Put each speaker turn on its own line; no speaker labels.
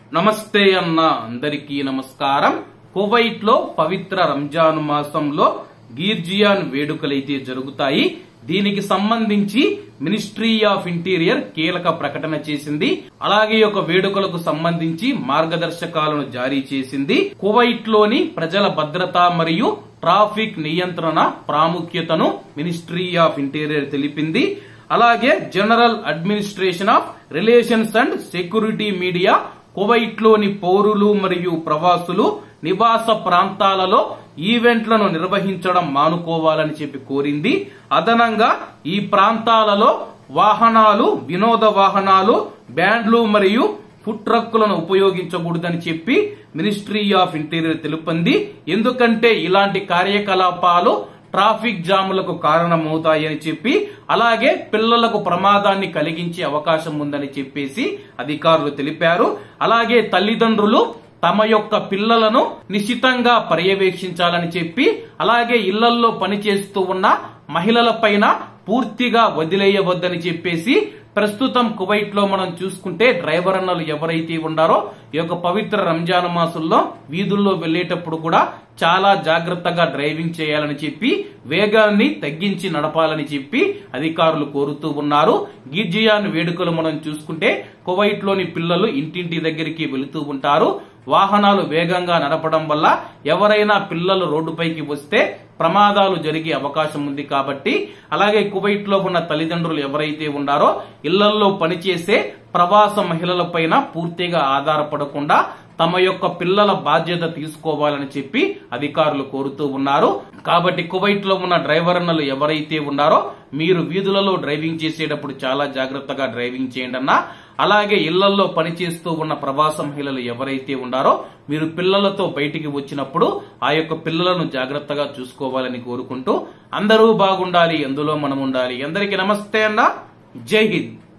నమస్తే అన్న అందరికీ నమస్కారం కువైట్ లో పవిత్ర రంజాన్ మాసంలో గీర్జియాన్ వేడుకలైతే జరుగుతాయి దీనికి సంబంధించి మినిస్ట్రీ ఆఫ్ ఇంటీరియర్ కీలక ప్రకటన చేసింది అలాగే ఈ యొక్క వేడుకలకు సంబంధించి మార్గదర్శకాలను జారీ చేసింది కువైట్ లోని ప్రజల భద్రత మరియు ట్రాఫిక్ నియంత్రణ ప్రాముఖ్యతను మినిస్ట్రీ ఆఫ్ ఇంటీరియర్ తెలిపింది అలాగే general administration of relations and security media Kuwait లోని పౌరులు మరియు ప్రవాసులు నివాస ప్రాంతాలలో ఈవెంట్లను నిర్వహించడం మానుకోవాలని చెప్పి కోరింది అదనంగా ఈ ప్రాంతాలలో వాహనాలు వినోద వాహనాలు బ్యాండ్లు మరియు ఫుడ్ ట్రక్కులను ఉపయోగించకూడదని చెప్పి మినిస్ట్రీ ఆఫ్ ఇంటీరియర్ తెలుపంది ఎందుకంటే ఇలాంటి కార్యకలాపాలు ట్రాఫిక్ జాములకు కారణమవుతాయని చెప్పి అలాగే పిల్లలకు ప్రమాదాన్ని కలిగించే అవకాశం ఉందని చెప్పేసి అధికారులు తెలిపారు అలాగే తల్లిదండ్రులు తమ యొక్క పిల్లలను నిశ్చితంగా పర్యవేక్షించాలని చెప్పి అలాగే ఇళ్లల్లో పనిచేస్తూ ఉన్న మహిళల పైన పూర్తిగా వదిలేయవద్దని చెప్పేసి ప్రస్తుతం కువైట్ లో మనం చూసుకుంటే డ్రైవర్ అన్నలు ఎవరైతే ఉన్నారో ఈ యొక్క పవిత్ర రంజాన్ మాసంలో వీధుల్లో వెళ్లేటప్పుడు కూడా చాలా జాగ్రత్తగా డ్రైవింగ్ చేయాలని చెప్పి వేగాన్ని తగ్గించి నడపాలని చెప్పి అధికారులు కోరుతూ ఉన్నారు గిర్జియాన్ వేడుకలు మనం చూసుకుంటే కువైట్ లోని పిల్లలు ఇంటింటి దగ్గరికి వెళుతూ ఉంటారు వాహనాలు వేగంగా నడపడం వల్ల ఎవరైనా పిల్లలు రోడ్డుపైకి వస్తే ప్రమాదాలు జరిగే అవకాశం ఉంది కాబట్టి అలాగే కువైట్ లో ఉన్న తల్లిదండ్రులు ఎవరైతే ఉన్నారో ఇళ్లల్లో పనిచేసే ప్రవాస మహిళల పైన పూర్తిగా ఆధారపడకుండా తమ యొక్క పిల్లల బాధ్యత తీసుకోవాలని చెప్పి అధికారులు కోరుతూ ఉన్నారు కాబట్టి కువైట్ లో ఉన్న డ్రైవర్ అన్నలు ఎవరైతే ఉన్నారో మీరు వీధులలో డ్రైవింగ్ చేసేటప్పుడు చాలా జాగ్రత్తగా డ్రైవింగ్ చేయండి అన్న అలాగే ఇళ్లలో పనిచేస్తూ ఉన్న ప్రవాస మహిళలు ఎవరైతే ఉన్నారో మీరు పిల్లలతో బయటికి వచ్చినప్పుడు ఆ యొక్క పిల్లలను జాగ్రత్తగా చూసుకోవాలని కోరుకుంటూ అందరూ బాగుండాలి ఎందులో మనం ఉండాలి అందరికీ నమస్తే అన్న జై హింద్